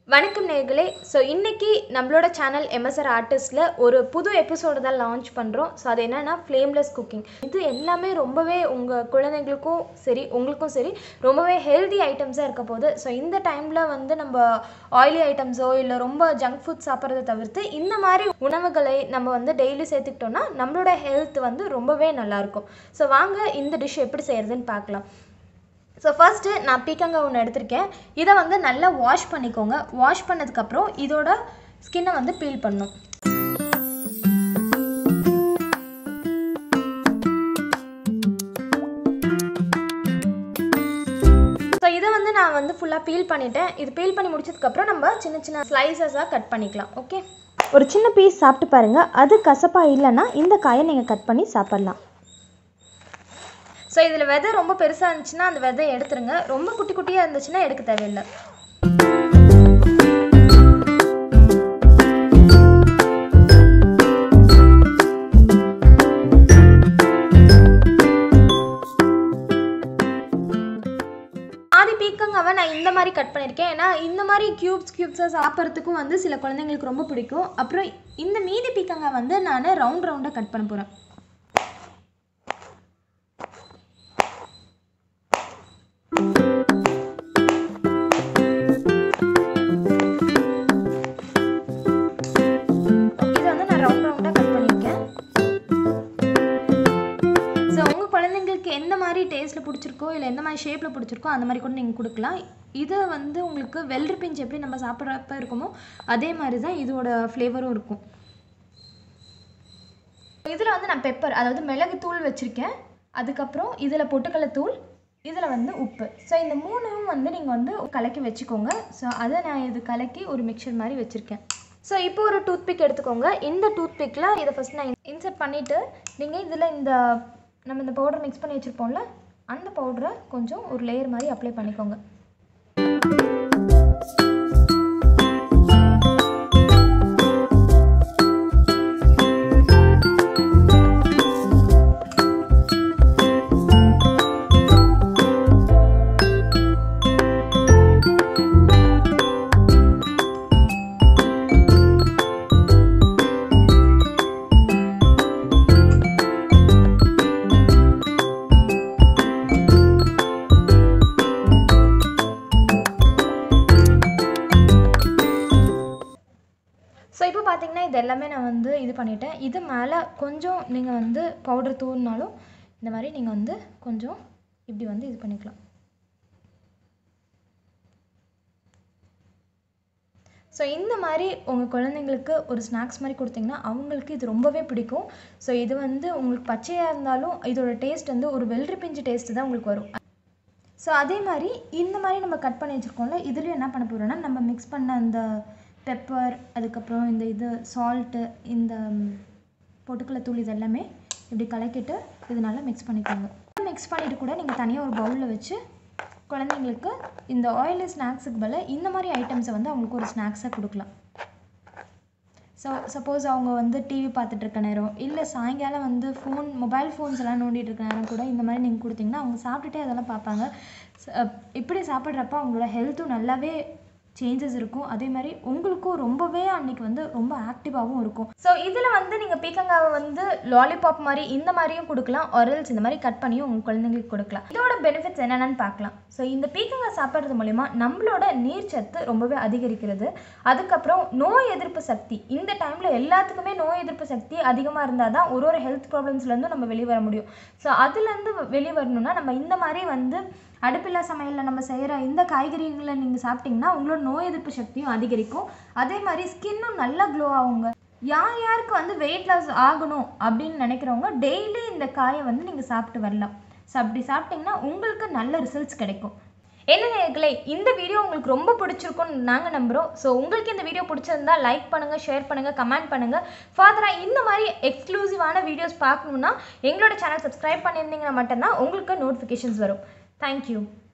வணக்கம் நேர்களே ஸோ இன்றைக்கி நம்மளோட சேனல் எம்எஸ்ஆர் ஆர்டிஸ்டில் ஒரு புது எபிசோடு தான் லான்ச் பண்ணுறோம் ஸோ அது என்னென்னா ஃப்ளேம்லெஸ் குக்கிங் இது எல்லாமே ரொம்பவே உங்கள் குழந்தைங்களுக்கும் சரி உங்களுக்கும் சரி ரொம்பவே ஹெல்தி ஐட்டம்ஸாக இருக்க போகுது ஸோ இந்த டைமில் வந்து நம்ம ஆயிலி ஐட்டம்ஸோ இல்லை ரொம்ப ஜங்க் ஃபுட் சாப்பிட்றத தவிர்த்து இந்த மாதிரி உணவுகளை நம்ம வந்து டெய்லி சேர்த்துக்கிட்டோம்னா நம்மளோட ஹெல்த் வந்து ரொம்பவே நல்லாயிருக்கும் ஸோ வாங்க இந்த டிஷ் எப்படி செய்கிறதுன்னு பார்க்கலாம் ஸோ ஃபஸ்ட்டு நான் பீக்கங்காய் ஒன்று எடுத்திருக்கேன் இதை வந்து நல்லா வாஷ் பண்ணிக்கோங்க வாஷ் பண்ணதுக்கப்புறம் இதோட ஸ்கின்னை வந்து பீல் பண்ணும் ஸோ இதை வந்து நான் வந்து ஃபுல்லாக பீல் பண்ணிட்டேன் இது பீல் பண்ணி முடிச்சதுக்கப்புறம் நம்ம சின்ன சின்ன ஸ்லைசஸாக கட் பண்ணிக்கலாம் ஓகே ஒரு சின்ன பீஸ் சாப்பிட்டு பாருங்கள் அது கசப்பாக இல்லைன்னா இந்த காயை நீங்கள் கட் பண்ணி சாப்பிட்லாம் ஸோ இதில் விதை ரொம்ப பெருசாக இருந்துச்சுன்னா அந்த விதை எடுத்துருங்க ரொம்ப குட்டி குட்டியாக இருந்துச்சுன்னா எடுக்க தேவையில்லை ஆதி பீக்கங்காவை நான் இந்த மாதிரி கட் பண்ணியிருக்கேன் ஏன்னா இந்த மாதிரி க்யூப்ஸ் க்யூப்ஸாக சாப்பிட்றதுக்கும் வந்து சில குழந்தைங்களுக்கு ரொம்ப பிடிக்கும் அப்புறம் இந்த மீதி பீக்கங்காய் வந்து நான் ரவுண்ட் ரவுண்டாக கட் பண்ண போகிறேன் இது வந்து நான் ரவுண்ட் ரவுண்டாக கட் பண்ணியிருக்கேன் ஸோ உங்கள் குழந்தைங்களுக்கு எந்த மாதிரி டேஸ்ட்டில் பிடிச்சிருக்கோ இல்லை எந்த மாதிரி ஷேப்பில் பிடிச்சிருக்கோ அந்த மாதிரி கூட நீங்கள் கொடுக்கலாம் இதை வந்து உங்களுக்கு வெள்ளரி பிஞ்சு எப்படி நம்ம சாப்பிட்றப்ப இருக்குமோ அதே மாதிரி தான் இதோட ஃப்ளேவரும் இருக்கும் இதில் வந்து நான் பெப்பர் அதாவது மிளகு தூள் வச்சுருக்கேன் அதுக்கப்புறம் இதில் பொட்டுக்கடலை தூள் இதில் வந்து உப்பு ஸோ இந்த மூணும் வந்து நீங்கள் வந்து கலக்கி வச்சுக்கோங்க ஸோ அதை நான் இது கலக்கி ஒரு மிக்சர் மாதிரி வச்சுருக்கேன் ஸோ இப்போ ஒரு டூத்பிக் எடுத்துக்கோங்க இந்த டூத்பிக்கில் இதை ஃபஸ்ட் நான் இன்சர்ட் பண்ணிவிட்டு நீங்கள் இதில் இந்த நம்ம இந்த பவுடர் மிக்ஸ் பண்ணி வச்சுருப்போம்ல அந்த பவுடரை கொஞ்சம் ஒரு லேயர் மாதிரி அப்ளை பண்ணிக்கோங்க ஸோ இப்போ பார்த்தீங்கன்னா இது எல்லாமே நான் வந்து இது பண்ணிட்டேன் இது மேலே கொஞ்சம் நீங்கள் வந்து பவுடர் தூவினாலும் இந்த மாதிரி நீங்கள் வந்து கொஞ்சம் இப்படி வந்து இது பண்ணிக்கலாம் ஸோ இந்த மாதிரி உங்கள் குழந்தைங்களுக்கு ஒரு ஸ்நாக்ஸ் மாதிரி கொடுத்தீங்கன்னா அவங்களுக்கு இது ரொம்பவே பிடிக்கும் ஸோ இது வந்து உங்களுக்கு பச்சையாக இருந்தாலும் இதோட டேஸ்ட் வந்து ஒரு வெள்ளரி பிஞ்சு டேஸ்ட்டு தான் உங்களுக்கு வரும் ஸோ அதே மாதிரி இந்த மாதிரி நம்ம கட் பண்ணி வச்சுருக்கோம்ல இதுலேயும் என்ன பண்ண போகிறோம்னா நம்ம மிக்ஸ் பண்ண அந்த பெப்பர் அதுக்கப்புறம் இந்த இது சால்ட்டு இந்த பொட்டுக்கடலை தூள் இது எல்லாமே இப்படி கலக்கிட்டு இது நல்லா மிக்ஸ் பண்ணிக்கோங்க மிக்ஸ் பண்ணிவிட்டு கூட நீங்கள் தனியாக ஒரு பவுலில் வச்சு குழந்தைங்களுக்கு இந்த ஆயிலி ஸ்நாக்ஸுக்கு பதில் இந்த மாதிரி ஐட்டம்ஸை வந்து அவங்களுக்கு ஒரு ஸ்நாக்ஸாக கொடுக்கலாம் ஸோ சப்போஸ் அவங்க வந்து டிவி பார்த்துட்டு இருக்க நேரம் இல்லை சாயங்காலம் வந்து ஃபோன் மொபைல் ஃபோன்ஸ் எல்லாம் நோண்டிட்டு இருக்க நேரம் கூட இந்த மாதிரி நீங்கள் கொடுத்தீங்கன்னா அவங்க சாப்பிட்டுட்டே அதெல்லாம் பார்ப்பாங்க ச- இப்படி சாப்பிட்றப்ப அவங்களோட ஹெல்த்தும் நல்லாவே சேஞ்சஸ் இருக்கும் அதே மாதிரி உங்களுக்கும் ரொம்பவே அன்னைக்கு வந்து ரொம்ப ஆக்டிவாகவும் இருக்கும் ஸோ இதில் வந்து நீங்கள் பீக்கங்காவை வந்து லாலிபாப் மாதிரி இந்த மாதிரியும் கொடுக்கலாம் ஆரல்ஸ் இந்த மாதிரி கட் பண்ணியும் உங்கள் குழந்தைங்களுக்கு கொடுக்கலாம் இதோட பெனிஃபிட்ஸ் என்னென்னு பார்க்கலாம் ஸோ இந்த பீக்கங்காய் சாப்பிட்றது மூலிமா நம்மளோட நீர்ச்சத்து ரொம்பவே அதிகரிக்கிறது அதுக்கப்புறம் நோய் எதிர்ப்பு சக்தி இந்த டைமில் எல்லாத்துக்குமே நோய் எதிர்ப்பு சக்தி அதிகமாக இருந்தால் தான் ஒரு ஒரு ஹெல்த் ப்ராப்ளம்ஸ்லேருந்து நம்ம வெளியே வர முடியும் ஸோ அதுலேருந்து வெளியே வரணும்னா நம்ம இந்த மாதிரி வந்து அடுப்பில்லா சமையலில் நம்ம செய்கிற இந்த காய்கறிகளை நீங்கள் சாப்பிட்டீங்கன்னா உங்களோட நோய் எதிர்ப்பு சக்தியும் அதிகரிக்கும் அதே மாதிரி ஸ்கின்னும் நல்லா க்ளோ ஆகுங்க யார் யாருக்கு வந்து வெயிட் லாஸ் ஆகணும் அப்படின்னு நினைக்கிறவங்க டெய்லி இந்த காயை வந்து நீங்கள் சாப்பிட்டு வரலாம் ஸோ அப்படி சாப்பிட்டிங்கன்னா உங்களுக்கு நல்ல ரிசல்ட்ஸ் கிடைக்கும் என்ன நேர்களே இந்த வீடியோ உங்களுக்கு ரொம்ப பிடிச்சிருக்கும்னு நாங்கள் நம்புகிறோம் ஸோ உங்களுக்கு இந்த வீடியோ பிடிச்சிருந்தா லைக் பண்ணுங்கள் ஷேர் பண்ணுங்கள் கமெண்ட் பண்ணுங்கள் ஃபர்தராக இந்த மாதிரி எக்ஸ்க்ளூசிவான வீடியோஸ் பார்க்கணுன்னா எங்களோட சேனல் சப்ஸ்கிரைப் பண்ணியிருந்தீங்கன்னா மட்டும்தான் உங்களுக்கு நோட்டிஃபிகேஷன்ஸ் வரும் தேங்க்யூ